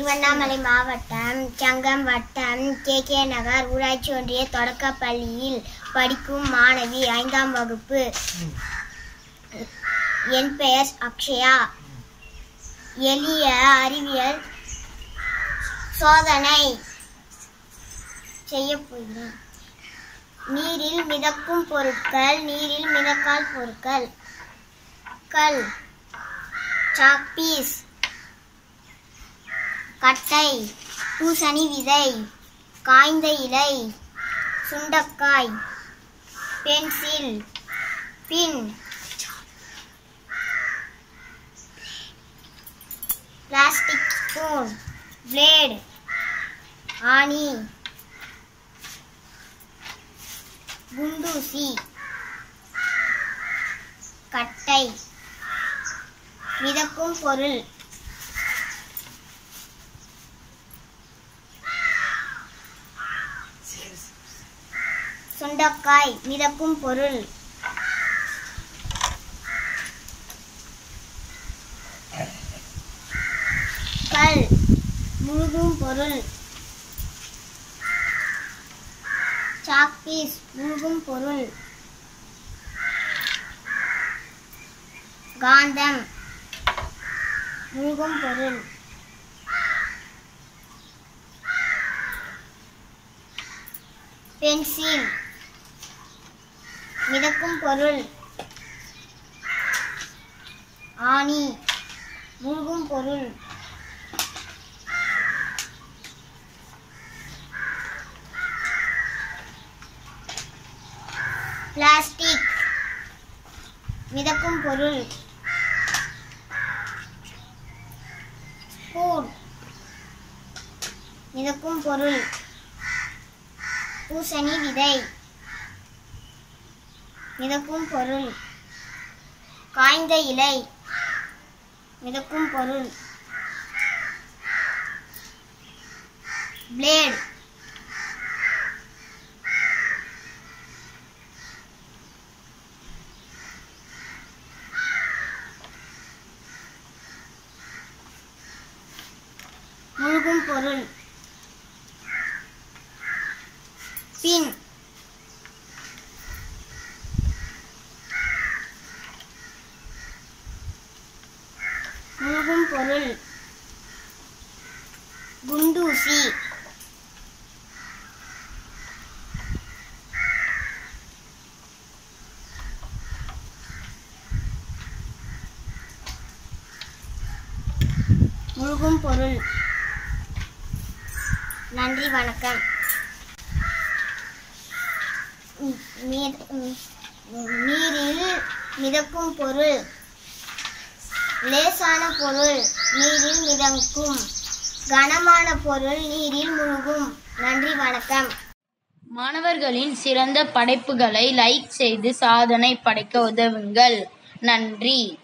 திருவண்ணாமலை மாவட்டம் சங்கம் வட்டம் கே கே நகர் ஊராட்சி ஒன்றிய தொடக்கப் பள்ளியில் படிக்கும் மாணவி ஐந்தாம் வகுப்பு என் பெயர் அக்ஷயா எளிய அறிவியல் சோதனை செய்ய போகிறேன் நீரில் மிதக்கும் பொருட்கள் நீரில் மிதக்கால் பொருட்கள் கல் சாக்பீஸ் கட்டை பூசணி விதை காய்ந்த இலை சுண்டக்காய் pencil pin plastic spoon blade ஆணி குண்டூசி கட்டை மிதக்கும் பொருள் சுண்டக்காய் மிதக்கும் பொருள் கல் முழுகும் பொருள் சாக்பீஸ் முழுகும் பொருள் காந்தம் முழுகும் பொருள் பென்சில் மிதக்கும் பொருள் ஆணி முழுகும் பொருள் பிளாஸ்டிக் மிதக்கும் பொருள் ஸ்பூன் மிதக்கும் பொருள் பூசணி விதை மிதக்கும் பொருள் காய்ந்த இலை மிதக்கும் பொருள் பிளேட் முழுகும் பொருள் பின் முழுகும் பொருள் குண்டூசி முழுகும் பொருள் நன்றி வணக்கம் ம், நீர்- ம், நீரில் மிதக்கும் பொருள் லேசான பொருள் நீரில் மிதக்கும் கனமான பொருள் நீரில் முழுகும் நன்றி வணக்கம் மாணவர்களின் சிறந்த படைப்புகளை லைக் செய்து சாதனை படைக்க உதவுங்கள் நன்றி